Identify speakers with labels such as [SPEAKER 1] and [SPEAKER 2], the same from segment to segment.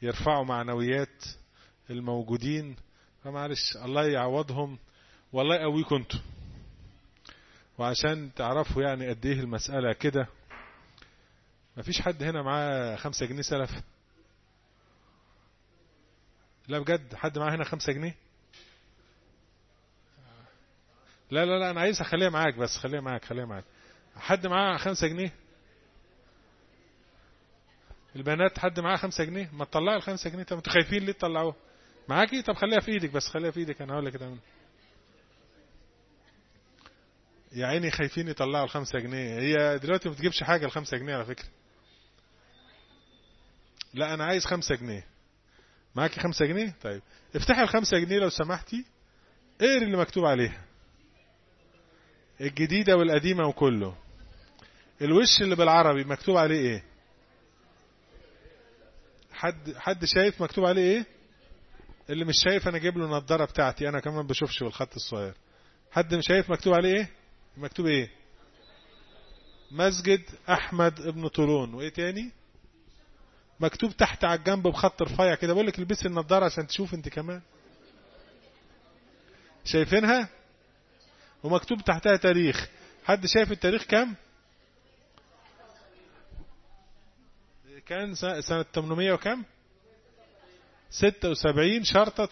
[SPEAKER 1] يرفعوا معنويات الموجودين فمعلش الله يعوضهم والله يقويكم انتوا وعشان تعرفوا يعني قد ايه المسألة كده مفيش حد هنا معاه خمسة جنيه سلف لا بجد حد معاه هنا خمسة جنيه لا لا لا انا عايز اخليها معاك بس خليها معاك خليها معاك حد معاه خمسة جنيه البنات حد معاه خمسة جنيه ما تطلعي الخمسة جنيه طب انتوا خايفين ليه تطلعوها معاكي طب خليها في ايدك بس خليها في ايدك انا هقول لك تعمل يا عيني خايفين يطلعوا الخمسة جنيه هي دلوقتي ما بتجيبش حاجة الخمسة جنيه على فكرة لا انا عايز خمسة جنيه معاكي خمسة جنيه طيب افتحي الخمسة جنيه لو سمحتي اقري اللي مكتوب عليها الجديدة والقديمة وكله الوش اللي بالعربي مكتوب عليه ايه حد حد شايف مكتوب عليه ايه اللي مش شايف انا اجيب له النضاره بتاعتي انا كمان بشوفش بالخط الصغير حد مش شايف مكتوب عليه ايه مكتوب ايه مسجد احمد ابن طولون وايه تاني مكتوب تحت على الجنب بخط رفيع كده بقول لك البسي النضاره عشان تشوف انت كمان شايفينها ومكتوب تحتها تاريخ حد شايف التاريخ كام كان سنة 800 وكم 76 شرطة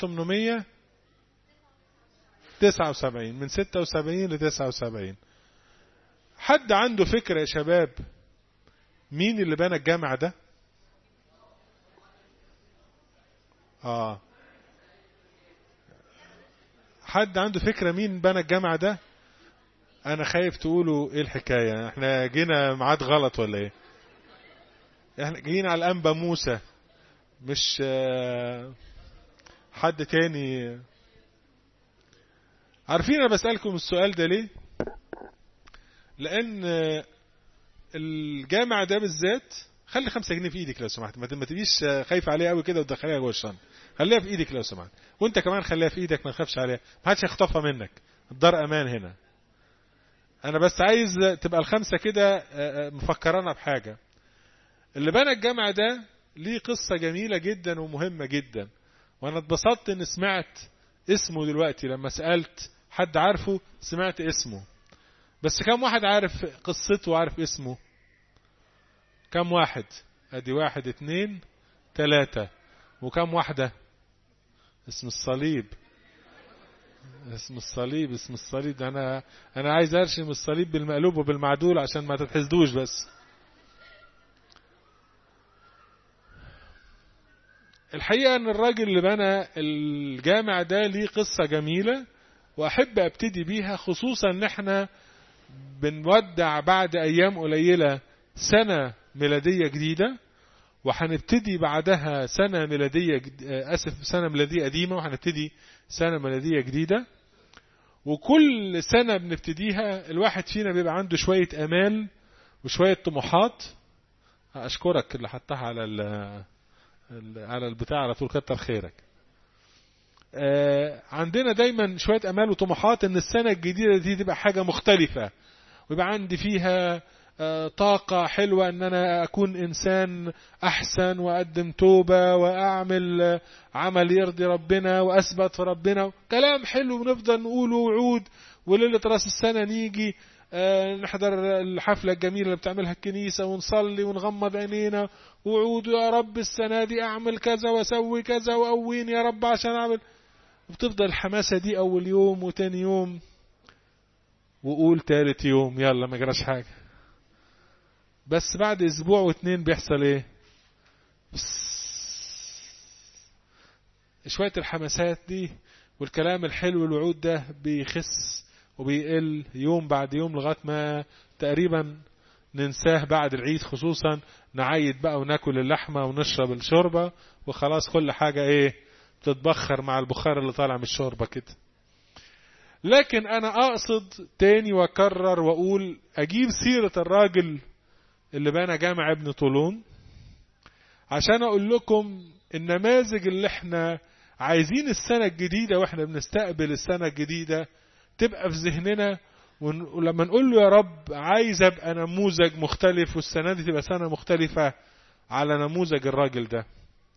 [SPEAKER 1] 879 من 76 ل 79 حد عنده فكرة يا شباب مين اللي بنى الجامع ده اه حد عنده فكرة مين بنى الجامع ده انا خايف تقولوا ايه الحكاية احنا جينا ميعاد غلط ولا ايه احنا جايين على الانبا موسى مش حد تاني عارفين انا بسألكم السؤال ده ليه لان الجامع ده بالذات خلي خمسة جنيه في ايدك لو سمحت ما تبقيش خايف عليها قوي كده وتدخليها جوه الشنطه خليها في ايدك لو سمحت وانت كمان خليها في ايدك ما تخافش عليها ما حدش يخطفها منك الدار امان هنا انا بس عايز تبقى الخمسه كده مفكرانا بحاجه اللي بنى الجامع ده ليه قصة جميلة جدا ومهمة جدا وانا اتبسطت ان سمعت اسمه دلوقتي لما سألت حد عارفه سمعت اسمه بس كم واحد عارف قصته وعارف اسمه كم واحد ادي واحد اتنين تلاتة وكم واحدة اسم الصليب اسم الصليب اسم الصليب ده انا انا عايز ارشم الصليب بالمقلوب وبالمعدول عشان ما تتحسدوش بس الحقيقة ان الراجل اللي بنى الجامع ده ليه قصة جميلة واحب ابتدي بيها خصوصا ان احنا بنودع بعد ايام قليلة سنة ميلادية جديدة وهنبتدي بعدها سنة ميلادية اسف سنة ميلادية قديمة وهنبتدي سنة ميلادية جديدة وكل سنة بنبتديها الواحد فينا بيبقى عنده شوية امال وشوية طموحات اشكرك اللي حطها على على البتاع على طول كتر خيرك آه عندنا دايما شوية أمال وطموحات إن السنة الجديدة دي تبقى حاجة مختلفة ويبقى عندي فيها آه طاقة حلوة إن أنا أكون إنسان أحسن وأقدم توبة وأعمل آه عمل يرضي ربنا وأثبت في ربنا كلام حلو ونفضل نقوله وعود وليلة راس السنة نيجي نحضر الحفلة الجميلة اللي بتعملها الكنيسة ونصلي ونغمض عينينا وعود يا رب السنة دي أعمل كذا وأسوي كذا وأوين يا رب عشان أعمل وبتفضل الحماسة دي أول يوم وتاني يوم وقول تالت يوم يلا ما جراش حاجة بس بعد أسبوع واتنين بيحصل إيه شوية الحماسات دي والكلام الحلو والوعود ده بيخس وبيقل يوم بعد يوم لغاية ما تقريبا ننساه بعد العيد خصوصا نعيد بقى وناكل اللحمة ونشرب الشوربة وخلاص كل حاجة ايه بتتبخر مع البخار اللي طالع من الشوربة كده لكن انا اقصد تاني واكرر واقول اجيب سيرة الراجل اللي بنى جامع ابن طولون عشان اقول لكم النماذج اللي احنا عايزين السنة الجديدة واحنا بنستقبل السنة الجديدة تبقى في ذهننا ولما نقول له يا رب عايز ابقى نموذج مختلف والسنة دي تبقى سنة مختلفة على نموذج الراجل ده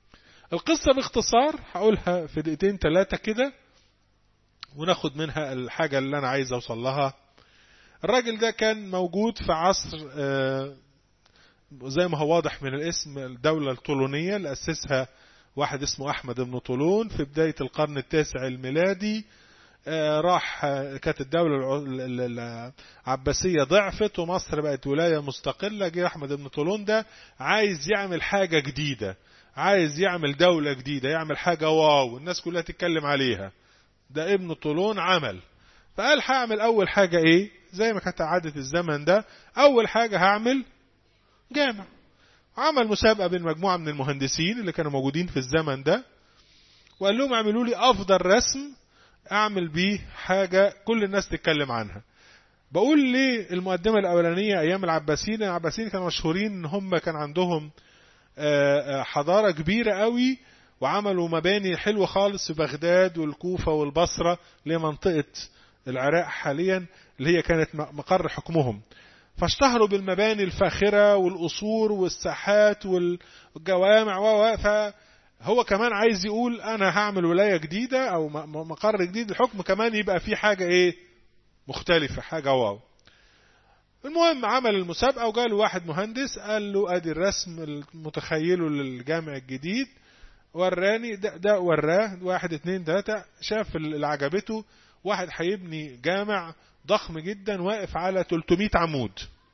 [SPEAKER 1] القصة باختصار هقولها في دقيقتين ثلاثة كده وناخد منها الحاجة اللي أنا عايز أوصل لها الراجل ده كان موجود في عصر زي ما هو واضح من الاسم الدولة الطولونية اللي أسسها واحد اسمه أحمد بن طولون في بداية القرن التاسع الميلادي راح كانت الدولة العباسية ضعفت ومصر بقت ولاية مستقلة جه أحمد بن طولون ده عايز يعمل حاجة جديدة عايز يعمل دولة جديدة يعمل حاجة واو الناس كلها تتكلم عليها ده ابن طولون عمل فقال هعمل أول حاجة إيه زي ما كانت عادة الزمن ده أول حاجة هعمل جامع عمل مسابقة بين مجموعة من المهندسين اللي كانوا موجودين في الزمن ده وقال لهم اعملوا لي أفضل رسم أعمل بيه حاجة كل الناس تتكلم عنها بقول ليه المقدمة الأولانية أيام العباسيين العباسيين كانوا مشهورين إن هم كان عندهم حضارة كبيرة قوي وعملوا مباني حلوة خالص في بغداد والكوفة والبصرة لمنطقة العراق حاليا اللي هي كانت مقر حكمهم فاشتهروا بالمباني الفاخرة والقصور والساحات والجوامع و فهو كمان عايز يقول أنا هعمل ولاية جديدة أو مقر جديد الحكم كمان يبقى فيه حاجة إيه مختلفة حاجة واو المهم عمل المسابقة وقال واحد مهندس قال له ادي الرسم المتخيله للجامع الجديد وراني ده, ده وراه واحد اتنين تلاتة شاف اللي عجبته واحد هيبني جامع ضخم جدا واقف على 300 عمود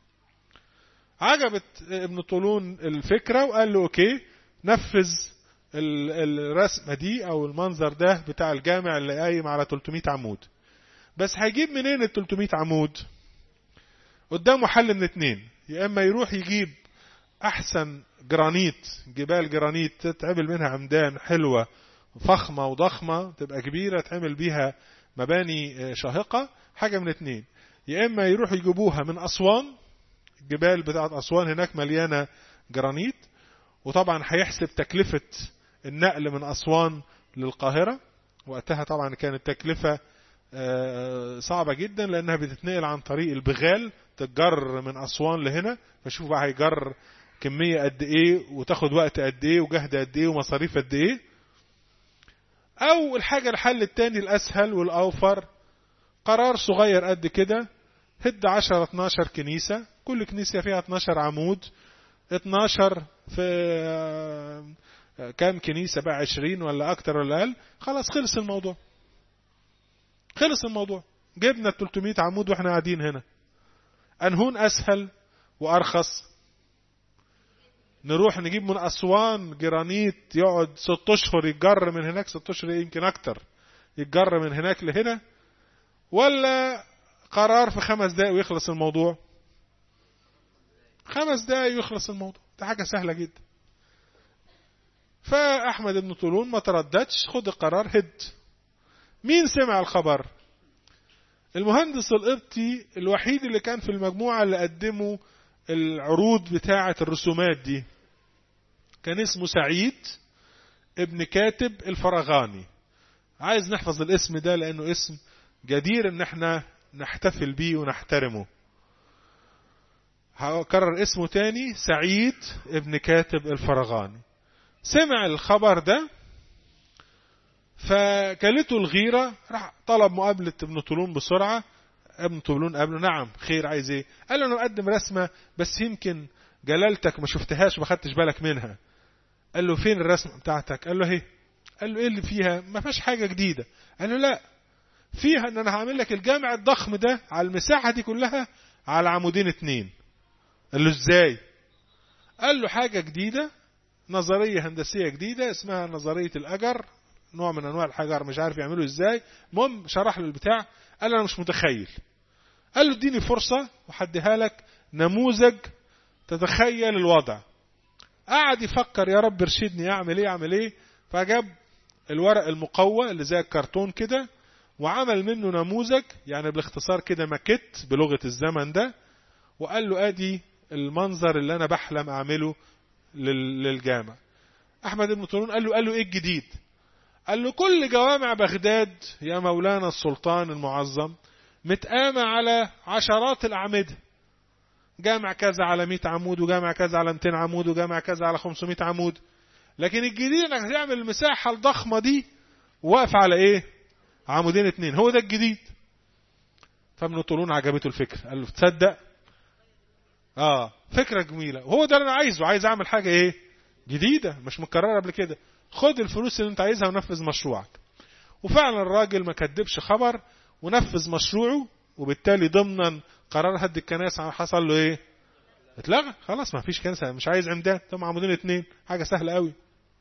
[SPEAKER 1] عجبت ابن طولون الفكرة وقال له اوكي نفذ الرسمة دي او المنظر ده بتاع الجامع اللي قايم على 300 عمود بس هيجيب منين ال 300 عمود قدامه حل من اتنين يا اما يروح يجيب احسن جرانيت جبال جرانيت تتعمل منها عمدان حلوة فخمة وضخمة تبقى كبيرة تعمل بيها مباني شاهقة حاجة من اتنين يا اما يروح يجيبوها من اسوان الجبال بتاعت اسوان هناك مليانة جرانيت وطبعا هيحسب تكلفة النقل من اسوان للقاهرة وقتها طبعا كانت تكلفة صعبة جدا لأنها بتتنقل عن طريق البغال تتجر من أسوان لهنا فشوف بقى هيجر كمية قد إيه وتاخد وقت قد إيه وجهد قد إيه ومصاريف قد إيه أو الحاجة الحل التاني الأسهل والأوفر قرار صغير قد كده هد 10 12 كنيسة كل كنيسة فيها 12 عمود 12 في كام كنيسة بقى 20 ولا أكتر ولا أقل خلاص خلص الموضوع خلص الموضوع جبنا ال 300 عمود واحنا قاعدين هنا انهون اسهل وارخص نروح نجيب من اسوان جرانيت يقعد ست اشهر يتجر من هناك ست اشهر يمكن اكتر يتجر من هناك لهنا ولا قرار في خمس دقايق ويخلص الموضوع خمس دقايق ويخلص الموضوع ده حاجة سهلة جدا فأحمد بن طولون ما ترددش خد القرار هد مين سمع الخبر المهندس القبطي الوحيد اللي كان في المجموعة اللي قدموا العروض بتاعة الرسومات دي كان اسمه سعيد ابن كاتب الفرغاني عايز نحفظ الاسم ده لانه اسم جدير ان احنا نحتفل بيه ونحترمه هكرر اسمه تاني سعيد ابن كاتب الفرغاني سمع الخبر ده فكلته الغيرة راح طلب مقابلة ابن طولون بسرعة ابن طولون قابله نعم خير عايز ايه قال له انا مقدم رسمة بس يمكن جلالتك ما شفتهاش ما خدتش بالك منها قال له فين الرسمة بتاعتك قال له اهي قال له ايه اللي فيها ما فيهاش حاجة جديدة قال له لا فيها ان انا هعمل لك الجامع الضخم ده على المساحة دي كلها على عمودين اتنين قال له ازاي قال له حاجة جديدة نظرية هندسية جديدة اسمها نظرية الأجر نوع من أنواع الحجر مش عارف يعملوا ازاي المهم شرح له البتاع قال له أنا مش متخيل قال له اديني فرصة وحديها لك نموذج تتخيل الوضع قعد يفكر يا رب ارشدني اعمل ايه اعمل ايه فجاب الورق المقوى اللي زي الكرتون كده وعمل منه نموذج يعني بالاختصار كده ماكيت بلغة الزمن ده وقال له ادي المنظر اللي انا بحلم اعمله للجامع احمد بن طولون قال له قال له ايه الجديد قال له كل جوامع بغداد يا مولانا السلطان المعظم متقامة على عشرات الأعمدة جامع كذا على 100 عمود وجامع كذا على 200 عمود وجامع كذا على 500 عمود لكن الجديد انك تعمل المساحة الضخمة دي واقف على ايه عمودين اتنين هو ده الجديد فابن طولون عجبته الفكرة قال له تصدق اه فكرة جميلة وهو ده اللي انا عايزه عايز اعمل حاجة ايه جديدة مش مكررة قبل كده خد الفلوس اللي انت عايزها ونفذ مشروعك وفعلا الراجل ما كدبش خبر ونفذ مشروعه وبالتالي ضمنا قرار هد الكنائس حصل له ايه اتلغى خلاص ما فيش كنيسة مش عايز عمدان تم عمودين اتنين حاجة سهلة قوي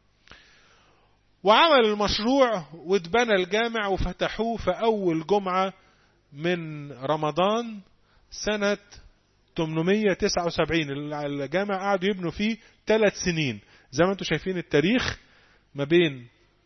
[SPEAKER 1] وعمل المشروع واتبنى الجامع وفتحوه في أول جمعة من رمضان سنة 879 الجامع قعدوا يبنوا فيه ثلاث سنين زي ما انتم شايفين التاريخ ما بين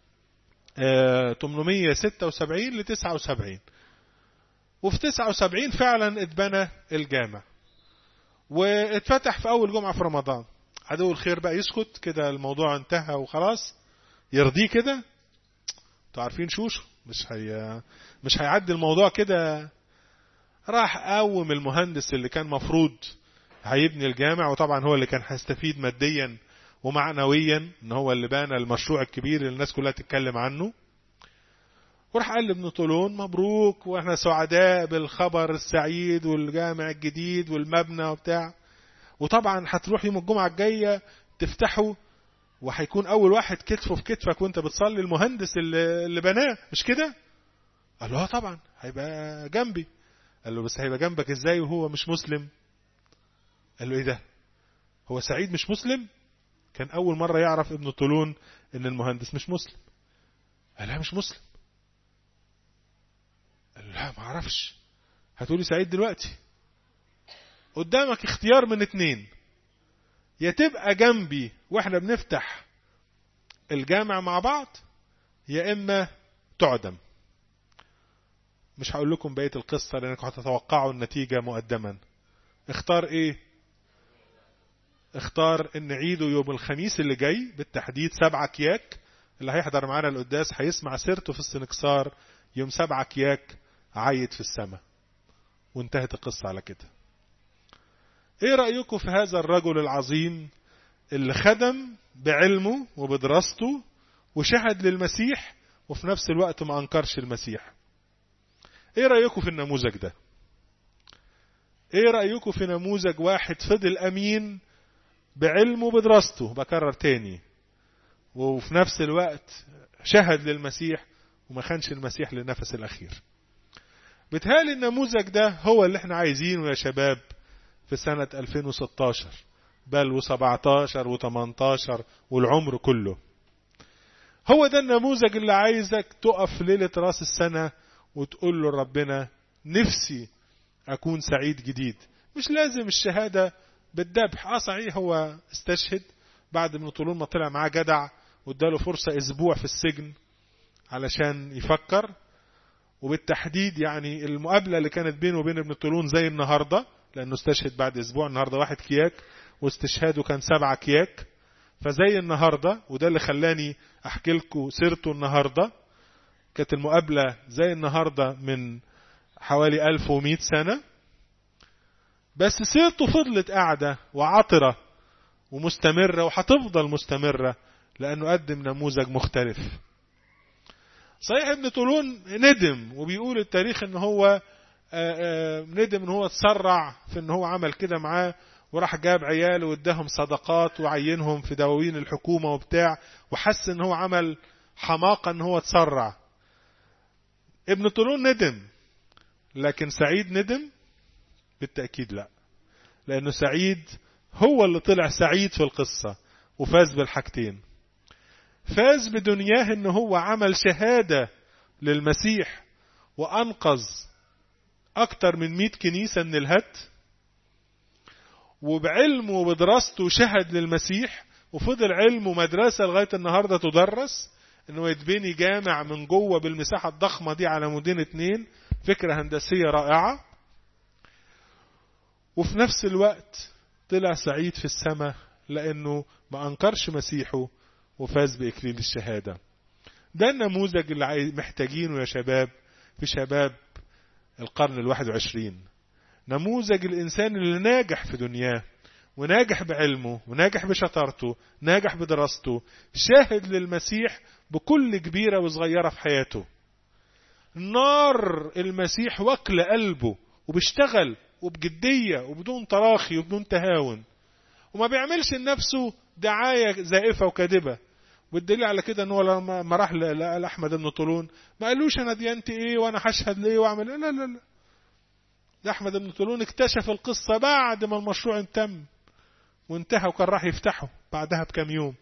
[SPEAKER 1] 876 ل 79 وفي 79 فعلا اتبنى الجامع واتفتح في أول جمعة في رمضان عدو الخير بقى يسكت كده الموضوع انتهى وخلاص يرضيه كده انتوا عارفين شوشو مش هي مش هيعدي الموضوع كده راح قوم المهندس اللي كان مفروض هيبني الجامع وطبعا هو اللي كان هيستفيد ماديا ومعنويا ان هو اللي بنى المشروع الكبير اللي الناس كلها تتكلم عنه وراح قال لابن طولون مبروك واحنا سعداء بالخبر السعيد والجامع الجديد والمبنى وبتاع وطبعا هتروح يوم الجمعة الجاية تفتحه وهيكون أول واحد كتفه في كتفك وأنت بتصلي المهندس اللي, اللي بناه مش كده؟ قال له اه طبعا هيبقى جنبي قال له بس هيبقى جنبك ازاي وهو مش مسلم؟ قال له ايه ده؟ هو سعيد مش مسلم؟ كان أول مرة يعرف ابن طولون إن المهندس مش مسلم. قال لا مش مسلم. قال لا ما اعرفش. هتقولي سعيد دلوقتي. قدامك اختيار من اتنين. يا تبقى جنبي واحنا بنفتح الجامع مع بعض يا اما تعدم مش هقول لكم بقيه القصه لانكم هتتوقعوا النتيجه مقدما اختار ايه اختار ان عيده يوم الخميس اللي جاي بالتحديد سبعة كياك اللي هيحضر معانا القداس هيسمع سيرته في السنكسار يوم سبعة كياك عايد في السماء وانتهت القصة على كده ايه رأيكم في هذا الرجل العظيم اللي خدم بعلمه وبدراسته وشهد للمسيح وفي نفس الوقت ما انكرش المسيح ايه رأيكم في النموذج ده ايه رأيكم في نموذج واحد فضل امين بعلمه وبدراسته بكرر تاني وفي نفس الوقت شهد للمسيح وما خانش المسيح للنفس الاخير بتهالي النموذج ده هو اللي احنا عايزينه يا شباب في سنة 2016 بل و17 و18 والعمر كله هو ده النموذج اللي عايزك تقف ليلة راس السنة وتقول له ربنا نفسي أكون سعيد جديد مش لازم الشهادة بالذبح اه صحيح هو استشهد بعد من طولون ما طلع معاه جدع واداله فرصة اسبوع في السجن علشان يفكر وبالتحديد يعني المقابلة اللي كانت بينه وبين ابن طولون زي النهاردة لأنه استشهد بعد أسبوع النهاردة واحد كياك واستشهاده كان سبعة كياك فزي النهاردة وده اللي خلاني أحكي لكم سيرته النهاردة كانت المقابلة زي النهاردة من حوالي 1100 سنة بس سيرته فضلت قاعدة وعطرة ومستمرة وهتفضل مستمرة لأنه قدم نموذج مختلف صحيح ابن طولون ندم وبيقول التاريخ ان هو ندم ان هو تسرع في ان هو عمل كده معاه وراح جاب عياله واداهم صدقات وعينهم في دواوين الحكومة وبتاع وحس ان هو عمل حماقة ان هو تسرع ابن طولون ندم لكن سعيد ندم بالتأكيد لا لأنه سعيد هو اللي طلع سعيد في القصة وفاز بالحاجتين فاز بدنياه ان هو عمل شهادة للمسيح وأنقذ أكتر من مئة كنيسة من الهت وبعلمه وبدراسته شهد للمسيح وفضل علمه مدرسة لغاية النهاردة تدرس انه يتبني جامع من جوه بالمساحة الضخمة دي على مدين اتنين فكرة هندسية رائعة وفي نفس الوقت طلع سعيد في السماء لانه ما انكرش مسيحه وفاز باكليل الشهادة ده النموذج اللي محتاجينه يا شباب في شباب القرن الواحد وعشرين نموذج الإنسان اللي ناجح في دنياه وناجح بعلمه وناجح بشطارته ناجح بدراسته شاهد للمسيح بكل كبيرة وصغيرة في حياته نار المسيح واكل قلبه وبيشتغل وبجدية وبدون تراخي وبدون تهاون وما بيعملش لنفسه دعاية زائفة وكاذبة والدليل على كده ان هو لما راح لاحمد بن طولون ما قالوش انا ديانتي ايه وانا هشهد ليه واعمل لا لا لا ده احمد بن طولون اكتشف القصه بعد ما المشروع تم وانتهى وكان راح يفتحه بعدها بكام يوم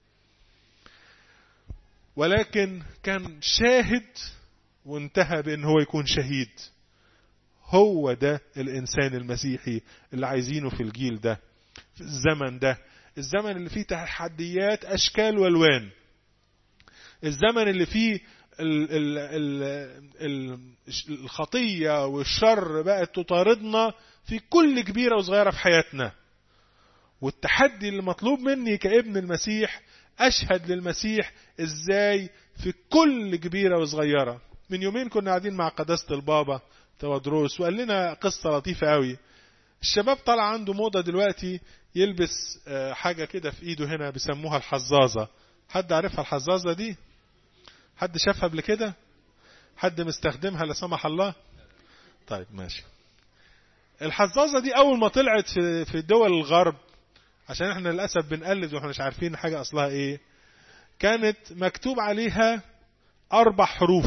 [SPEAKER 1] ولكن كان شاهد وانتهى بان هو يكون شهيد هو ده الانسان المسيحي اللي عايزينه في الجيل ده في الزمن ده الزمن اللي فيه تحديات اشكال والوان الزمن اللي فيه ال ال ال ال الخطيه والشر بقت تطاردنا في كل كبيره وصغيره في حياتنا والتحدي اللي مطلوب مني كابن المسيح اشهد للمسيح ازاي في كل كبيره وصغيره من يومين كنا قاعدين مع قداسه البابا تودروس وقال لنا قصه لطيفه قوي الشباب طالع عنده موضه دلوقتي يلبس حاجه كده في ايده هنا بيسموها الحظاظه حد عارفها الحظاظه دي حد شافها قبل كده حد مستخدمها لا سمح الله طيب ماشي الحظاظه دي اول ما طلعت في في دول الغرب عشان احنا للاسف بنقلد واحنا مش عارفين حاجه اصلها ايه كانت مكتوب عليها اربع حروف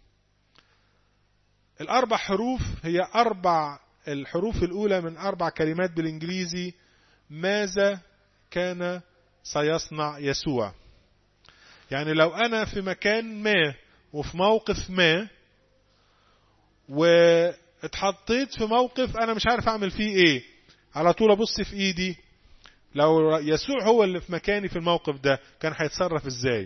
[SPEAKER 1] الاربع حروف هي اربع الحروف الاولى من اربع كلمات بالانجليزي ماذا كان سيصنع يسوع يعني لو انا في مكان ما وفي موقف ما واتحطيت في موقف انا مش عارف اعمل فيه ايه على طول ابص في ايدي لو يسوع هو اللي في مكاني في الموقف ده كان هيتصرف ازاي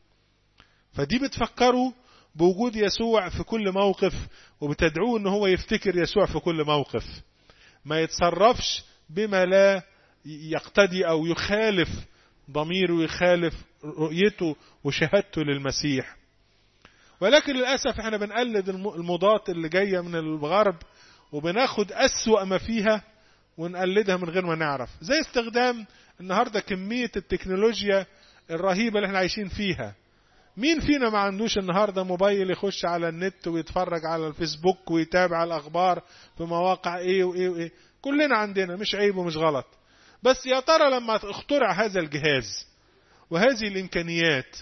[SPEAKER 1] فدي بتفكروا بوجود يسوع في كل موقف وبتدعوه ان هو يفتكر يسوع في كل موقف ما يتصرفش بما لا يقتدي او يخالف ضميره ويخالف رؤيته وشهادته للمسيح ولكن للأسف احنا بنقلد المضات اللي جاية من الغرب وبناخد أسوأ ما فيها ونقلدها من غير ما نعرف زي استخدام النهاردة كمية التكنولوجيا الرهيبة اللي احنا عايشين فيها مين فينا ما عندوش النهارده موبايل يخش على النت ويتفرج على الفيسبوك ويتابع الاخبار في مواقع ايه وايه وايه كلنا عندنا مش عيب ومش غلط بس يا ترى لما اخترع هذا الجهاز وهذه الامكانيات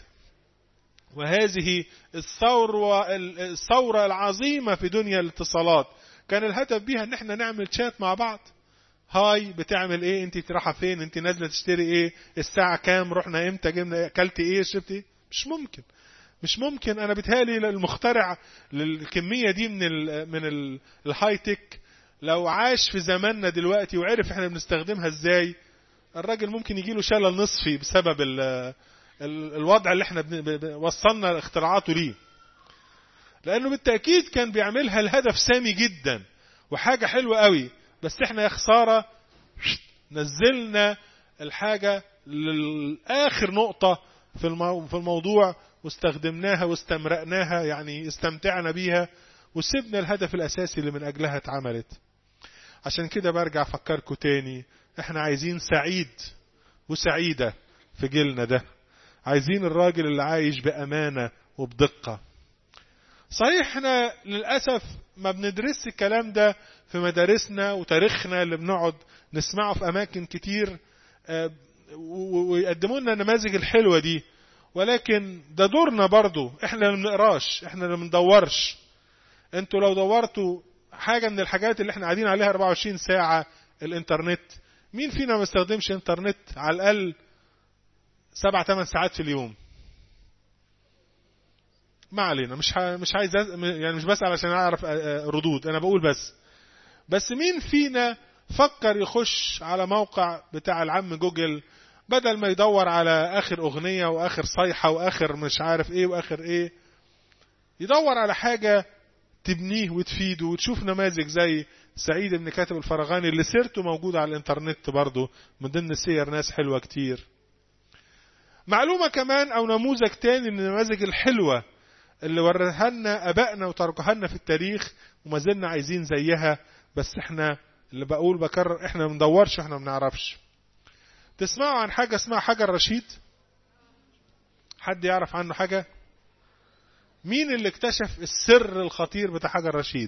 [SPEAKER 1] وهذه الثورة الثورة العظيمة في دنيا الاتصالات كان الهدف بيها ان احنا نعمل شات مع بعض هاي بتعمل ايه انت رايحه فين انت نازله تشتري ايه الساعه كام رحنا امتى جبنا اكلت ايه شربت ايه مش ممكن مش ممكن انا بتهالي المخترع للكميه دي من ال من ال الهاي تك لو عاش في زماننا دلوقتي وعرف احنا بنستخدمها ازاي الراجل ممكن يجيله شلل نصفي بسبب ال ال الوضع اللي احنا وصلنا اختراعاته ليه لانه بالتاكيد كان بيعملها الهدف سامي جدا وحاجه حلوه قوي بس احنا يا خساره نزلنا الحاجه لاخر نقطه في في الموضوع واستخدمناها واستمرأناها يعني استمتعنا بيها وسيبنا الهدف الأساسي اللي من أجلها اتعملت عشان كده برجع أفكركم تاني احنا عايزين سعيد وسعيدة في جيلنا ده عايزين الراجل اللي عايش بأمانة وبدقة صحيح احنا للأسف ما بندرس الكلام ده في مدارسنا وتاريخنا اللي بنقعد نسمعه في أماكن كتير ويقدموا لنا النماذج الحلوة دي ولكن ده دورنا برضو احنا اللي بنقراش احنا اللي بندورش انتوا لو دورتوا حاجة من الحاجات اللي احنا قاعدين عليها 24 ساعة الانترنت مين فينا ما استخدمش انترنت على الاقل سبع ثمان ساعات في اليوم ما علينا مش ه... مش عايز يعني مش بسأل عشان اعرف ردود انا بقول بس بس مين فينا فكر يخش على موقع بتاع العم جوجل بدل ما يدور على اخر اغنية واخر صيحة واخر مش عارف ايه واخر ايه يدور على حاجة تبنيه وتفيده وتشوف نماذج زي سعيد بن كاتب الفرغاني اللي سيرته موجودة على الانترنت برضه من ضمن سير ناس حلوة كتير معلومة كمان او نموذج تاني من النماذج الحلوة اللي ورثها لنا ابائنا وتركها لنا في التاريخ وما زلنا عايزين زيها بس احنا اللي بقول بكرر احنا ما بندورش احنا ما بنعرفش تسمعوا عن حاجة اسمها حجر رشيد حد يعرف عنه حاجة مين اللي اكتشف السر الخطير بتاع حجر رشيد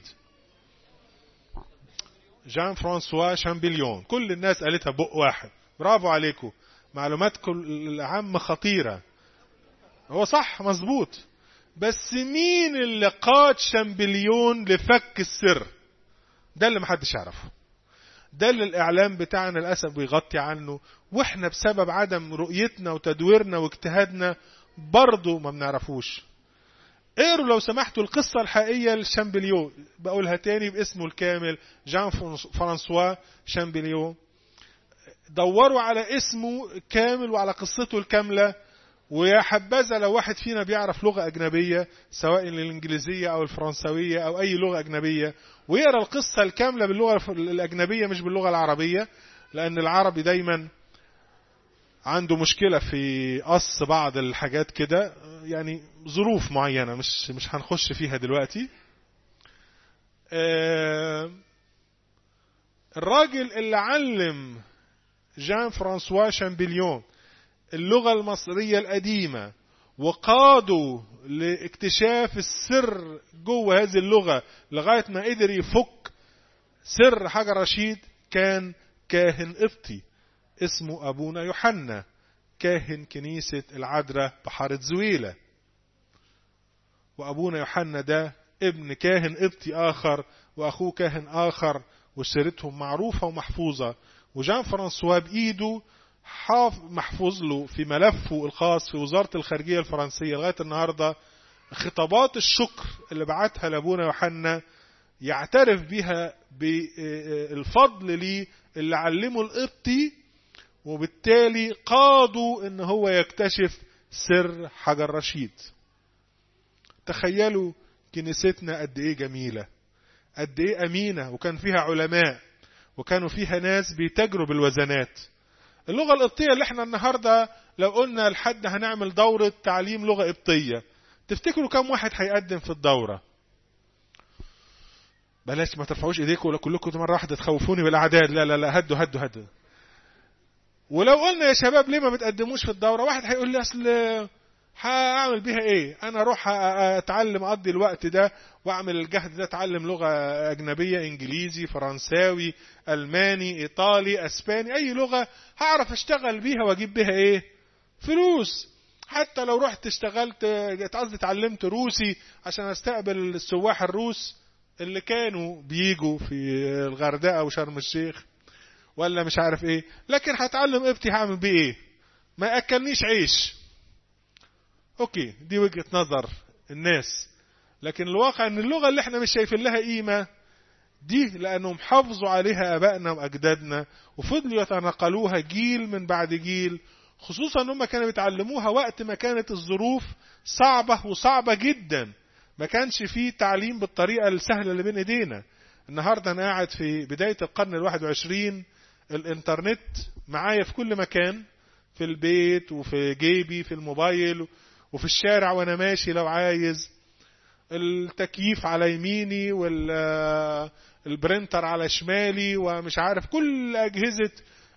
[SPEAKER 1] جان فرانسوا شامبليون كل الناس قالتها بق واحد برافو عليكم معلوماتكم العامة خطيرة هو صح مظبوط بس مين اللي قاد شامبليون لفك السر ده اللي محدش يعرفه ده اللي الاعلام بتاعنا للاسف بيغطي عنه واحنا بسبب عدم رؤيتنا وتدويرنا واجتهادنا برضه ما بنعرفوش اقروا لو سمحتوا القصة الحقيقية لشامبليون بقولها تاني باسمه الكامل جان فرانسوا شامبليون دوروا على اسمه كامل وعلى قصته الكاملة ويا حبذا لو واحد فينا بيعرف لغة أجنبية سواء الإنجليزية أو الفرنسوية أو أي لغة أجنبية ويقرأ القصة الكاملة باللغة الأجنبية مش باللغة العربية لأن العربي دايما عنده مشكلة في قص بعض الحاجات كده يعني ظروف معينة مش مش هنخش فيها دلوقتي الراجل اللي علم جان فرانسوا شامبليون اللغة المصرية القديمة وقادوا لاكتشاف السر جوه هذه اللغة لغاية ما قدر يفك سر حجر رشيد كان كاهن قبطي اسمه أبونا يوحنا كاهن كنيسة العذراء بحارة زويلة وأبونا يوحنا ده ابن كاهن قبطي آخر وأخوه كاهن آخر وسيرتهم معروفة ومحفوظة وجان فرانسوا بإيده حاف محفوظ له في ملفه الخاص في وزارة الخارجية الفرنسية لغاية النهاردة خطابات الشكر اللي بعتها لأبونا يوحنا يعترف بها بالفضل ليه اللي علمه القبطي وبالتالي قادوا ان هو يكتشف سر حجر رشيد تخيلوا كنيستنا قد ايه جميلة قد ايه امينة وكان فيها علماء وكانوا فيها ناس بيتاجروا بالوزنات اللغة القبطية اللي احنا النهاردة لو قلنا لحد هنعمل دورة تعليم لغة قبطية تفتكروا كم واحد هيقدم في الدورة بلاش ما ترفعوش ايديكم ولا كلكم مرة واحدة تخوفوني بالاعداد لا لا لا هدوا هدوا هدوا ولو قلنا يا شباب ليه ما بتقدموش في الدورة واحد هيقول لي اصل هعمل بيها ايه انا اروح اتعلم اقضي الوقت ده واعمل الجهد ده اتعلم لغة اجنبية انجليزي فرنساوي الماني ايطالي اسباني اي لغة هعرف اشتغل بيها واجيب بيها ايه فلوس حتى لو رحت اشتغلت قصدي اتعلمت روسي عشان استقبل السواح الروس اللي كانوا بيجوا في الغردقة وشرم الشيخ ولا مش عارف ايه لكن هتعلم قبطي هعمل بيه ايه ما ياكلنيش عيش اوكي دي وجهة نظر الناس لكن الواقع ان اللغة اللي احنا مش شايفين لها قيمة دي لانهم حافظوا عليها ابائنا واجدادنا وفضلوا يتنقلوها جيل من بعد جيل خصوصا ان هم كانوا بيتعلموها وقت ما كانت الظروف صعبة وصعبة جدا ما كانش فيه تعليم بالطريقة السهلة اللي بين ايدينا النهاردة انا قاعد في بداية القرن الواحد وعشرين الانترنت معايا في كل مكان في البيت وفي جيبي في الموبايل وفي الشارع وانا ماشي لو عايز التكييف على يميني والبرنتر على شمالي ومش عارف كل اجهزة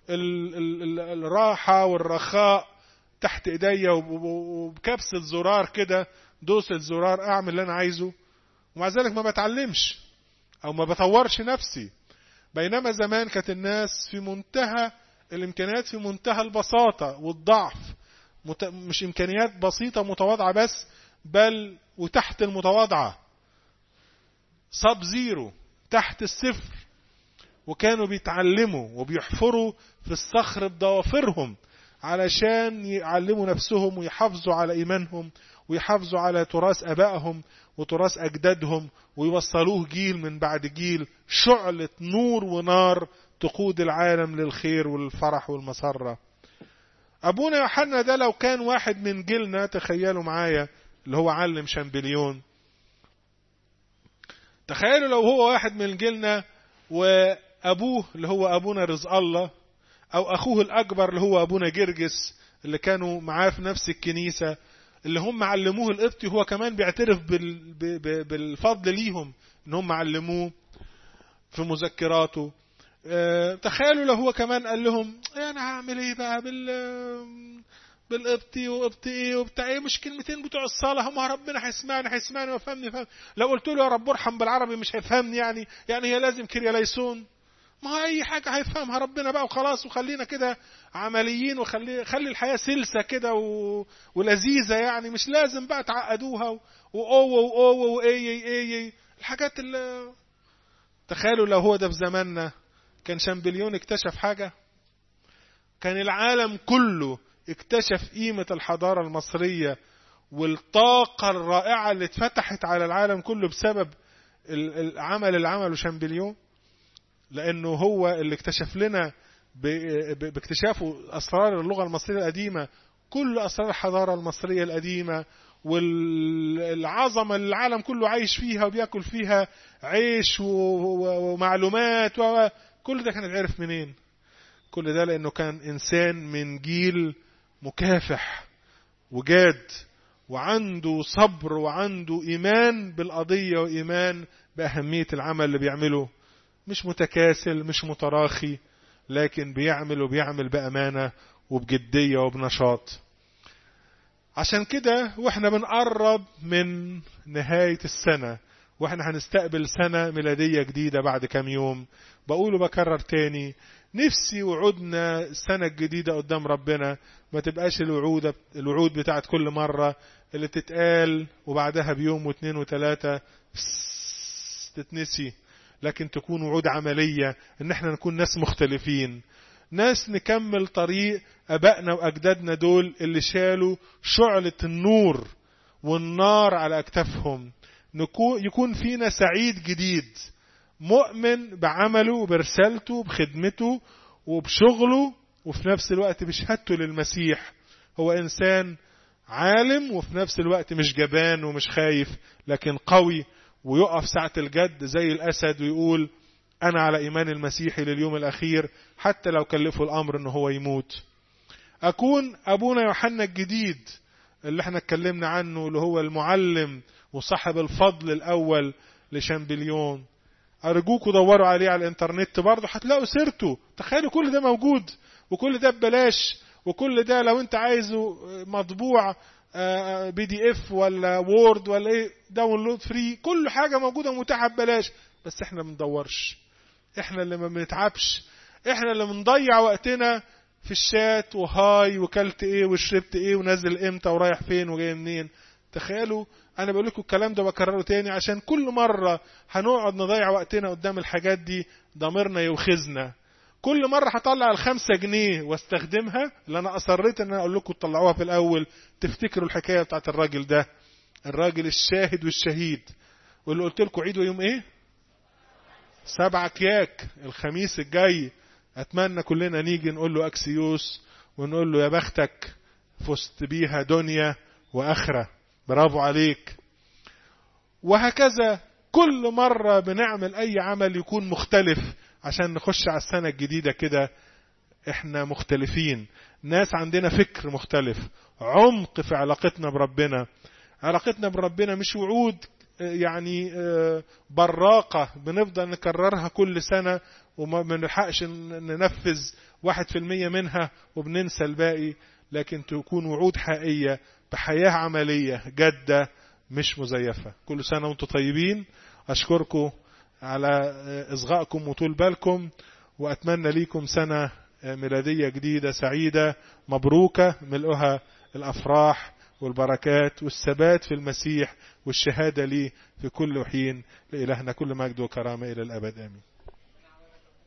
[SPEAKER 1] الراحة والرخاء تحت ايديا وبكبسة زرار كده دوسة زرار اعمل اللي انا عايزه ومع ذلك ما بتعلمش او ما بطورش نفسي بينما زمان كانت الناس في منتهى الامكانيات في منتهى البساطة والضعف مش امكانيات بسيطة متواضعة بس بل وتحت المتواضعة صاب زيرو تحت الصفر وكانوا بيتعلموا وبيحفروا في الصخر بضوافرهم علشان يعلموا نفسهم ويحافظوا على إيمانهم ويحافظوا على تراث أبائهم وتراث أجدادهم ويوصلوه جيل من بعد جيل شعلة نور ونار تقود العالم للخير والفرح والمسرة أبونا يوحنا ده لو كان واحد من جيلنا تخيلوا معايا اللي هو علم شامبليون تخيلوا لو هو واحد من جيلنا وأبوه اللي هو أبونا رزق الله أو أخوه الأكبر اللي هو أبونا جرجس اللي كانوا معاه في نفس الكنيسة اللي هم علموه القبطي هو كمان بيعترف بالفضل ليهم ان هم علموه في مذكراته آه، تخيلوا لو هو كمان قال لهم انا هعمل ايه بقى بال بالقبطي وقبطي ايه وبتاع ايه مش كلمتين بتوع الصلاه هم ربنا هيسمعني هيسمعني ويفهمني يفهم لو قلت له يا رب ارحم بالعربي مش هيفهمني يعني يعني هي لازم كريا ليسون ما هو اي حاجه هيفهمها ربنا بقى وخلاص وخلينا كده عمليين وخلي خلي الحياه سلسه كده و... ولذيذه يعني مش لازم بقى تعقدوها و... واوه واوه وايه ايه الحاجات اللي تخيلوا لو هو ده في زماننا كان شامبليون اكتشف حاجه كان العالم كله اكتشف قيمة الحضارة المصرية والطاقة الرائعة اللي اتفتحت على العالم كله بسبب العمل اللي عمله شامبليون لأنه هو اللي اكتشف لنا باكتشافه أسرار اللغة المصرية القديمة كل أسرار الحضارة المصرية القديمة والعظمة اللي العالم كله عايش فيها وبياكل فيها عيش ومعلومات وكل ده كان اتعرف منين كل ده لأنه كان إنسان من جيل مكافح وجاد وعنده صبر وعنده إيمان بالقضية وإيمان بأهمية العمل اللي بيعمله مش متكاسل مش متراخي لكن بيعمل وبيعمل بأمانة وبجدية وبنشاط عشان كده واحنا بنقرب من نهاية السنة واحنا هنستقبل سنة ميلادية جديدة بعد كام يوم بقول وبكرر تاني نفسي وعودنا السنة الجديدة قدام ربنا ما تبقاش الوعود الوعود بتاعت كل مرة اللي تتقال وبعدها بيوم واثنين وثلاثة تتنسي لكن تكون وعود عملية ان احنا نكون ناس مختلفين ناس نكمل طريق ابائنا واجدادنا دول اللي شالوا شعلة النور والنار على اكتافهم يكون فينا سعيد جديد مؤمن بعمله وبرسالته وبخدمته وبشغله وفي نفس الوقت بشهادته للمسيح هو إنسان عالم وفي نفس الوقت مش جبان ومش خايف لكن قوي ويقف ساعة الجد زي الأسد ويقول أنا على إيمان المسيحي لليوم الأخير حتى لو كلفه الأمر إن هو يموت أكون أبونا يوحنا الجديد اللي احنا اتكلمنا عنه اللي هو المعلم وصاحب الفضل الأول لشامبليون أرجوكوا دوروا عليه على الإنترنت برضه هتلاقوا سيرته تخيلوا كل ده موجود وكل ده ببلاش وكل ده لو أنت عايزه مطبوع بي دي اف ولا وورد ولا ايه داونلود فري كل حاجة موجودة متاحة ببلاش بس احنا ما بندورش احنا اللي ما بنتعبش احنا اللي بنضيع وقتنا في الشات وهاي وكلت ايه وشربت ايه ونازل امتى ورايح فين وجاي منين تخيلوا انا بقول لكم الكلام ده بكرره تاني عشان كل مرة هنقعد نضيع وقتنا قدام الحاجات دي ضميرنا يوخزنا كل مرة هطلع الخمسة جنيه واستخدمها اللي انا اصريت ان انا اقول لكم تطلعوها في الاول تفتكروا الحكاية بتاعت الراجل ده الراجل الشاهد والشهيد واللي قلت لكم عيدوا يوم ايه سبعة كياك الخميس الجاي اتمنى كلنا نيجي نقول له اكسيوس ونقول له يا بختك فزت بيها دنيا واخره برافو عليك وهكذا كل مرة بنعمل أي عمل يكون مختلف عشان نخش على السنة الجديدة كده احنا مختلفين ناس عندنا فكر مختلف عمق في علاقتنا بربنا علاقتنا بربنا مش وعود يعني براقة بنفضل نكررها كل سنة وما بنلحقش ننفذ واحد في المية منها وبننسى الباقي لكن تكون وعود حقيقية بحياة عملية جادة مش مزيفة كل سنة وانتم طيبين أشكركم على إصغائكم وطول بالكم وأتمنى ليكم سنة ميلادية جديدة سعيدة مبروكة ملؤها الأفراح والبركات والثبات في المسيح والشهادة ليه في كل حين لإلهنا كل مجد وكرامة إلى الأبد آمين